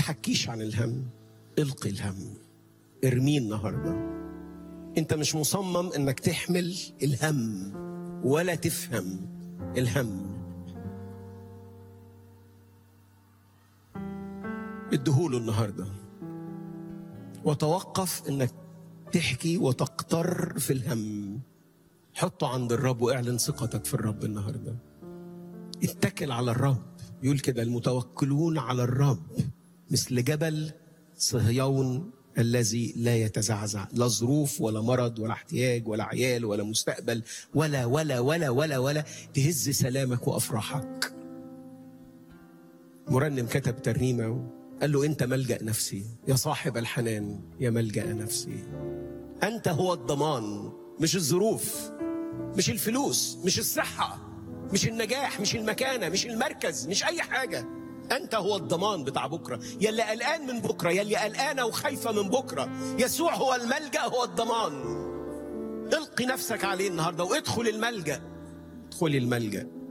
تحكيش عن الهم القي الهم ارميه النهارده انت مش مصمم انك تحمل الهم ولا تفهم الهم اديهوله النهارده وتوقف انك تحكي وتقتر في الهم حطه عند الرب واعلن ثقتك في الرب النهارده اتكل على الرب يقول كده المتوكلون على الرب مثل جبل صهيون الذي لا يتزعزع لا ظروف ولا مرض ولا احتياج ولا عيال ولا مستقبل ولا ولا ولا ولا ولا تهز سلامك وافراحك مرنم كتب ترنيمه قال له انت ملجا نفسي يا صاحب الحنان يا ملجا نفسي انت هو الضمان مش الظروف مش الفلوس مش الصحه مش النجاح مش المكانه مش المركز مش اي حاجه انت هو الضمان بتاع بكره يلي قلقان من بكره يلي قلقانه وخايفه من بكره يسوع هو الملجا هو الضمان القي نفسك عليه النهارده وادخل الملجا ادخلي الملجا